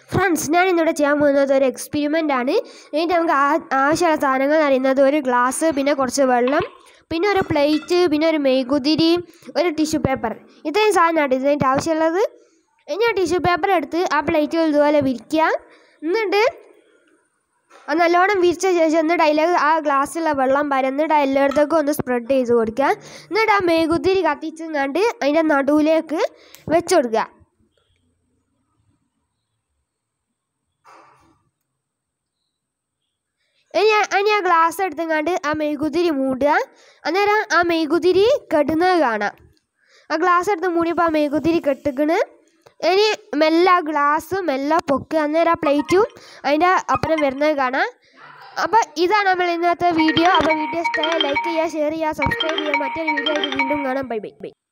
friends ഞാൻ ഇന്നിവിടെ ചെയ്യാൻ പോകുന്നത് ഒരു എക്സ്പെരിമെൻ്റ് ആണ് എന്നിട്ട് നമുക്ക് ആ- ആവശ്യമുള്ള സാധനങ്ങൾ എന്ന് പറയുന്നത് ഒരു ഗ്ലാസ് പിന്നെ കുറച്ച് വെള്ളം പിന്നെ ഒരു പ്ലേറ്റ് പിന്നെ ഒരു മെഴുകുതിരി ഒരു ടിഷ്യൂ പേപ്പർ ഇത്രയും സാധനമാണ് ഇതിനായിട്ട് ആവശ്യമുള്ളത് ഇനി ആ ടിഷ്യൂ പേപ്പർ എടുത്ത് ആ പ്ലേറ്റ് ഇതുപോലെ വിരിക്കുക എന്നിട്ട് അത് നല്ലോണം വിരിച്ച ശേഷം എന്നിട്ട് അതിലേക്ക് ആ ഗ്ലാസ്സിലുള്ള വെള്ളം പരന്നിട്ട് എല്ലായിടത്തേക്കും ഒന്ന് സ്പ്രെഡ് ചെയ്ത് കൊടുക്കുക എന്നിട്ട് ആ മെഴുകുതിരി കത്തിച്ചും കണ്ട് അതിൻ്റെ നടുവിലേക്ക് വെച്ച് കൊടുക്കുക ഇനി ആ- ഇനി ആ ഗ്ലാസ് എടുത്തുങ്ങാണ്ട് ആ മെഴുകുതിരി മൂടുക അന്നേരം ആ മെഴുകുതിരി കെടുന്നത് കാണാം ആ ഗ്ലാസ് എടുത്ത് മൂടിയപ്പോൾ ആ മെഴുകുതിരി കെട്ടിക്കണ് ഇനി മെല്ലെ ആ ഗ്ലാസ് മെല്ലെ പൊക്കുക അന്നേരം ആ പ്ലേറ്റും അതിൻ്റെ അപ്പുറം വരുന്നത് കാണാം അപ്പോൾ ഇതാണ് നമ്മൾ ഇന്നത്തെ വീഡിയോ അപ്പോൾ വീഡിയോ ഇഷ്ടമായ ലൈക്ക് ചെയ്യുക ഷെയർ ചെയ്യുക സബ്സ്ക്രൈബ് ചെയ്യുക മറ്റൊരു വീഡിയോ ആയിട്ട് വീണ്ടും കാണാം ബൈ ബൈ ബൈ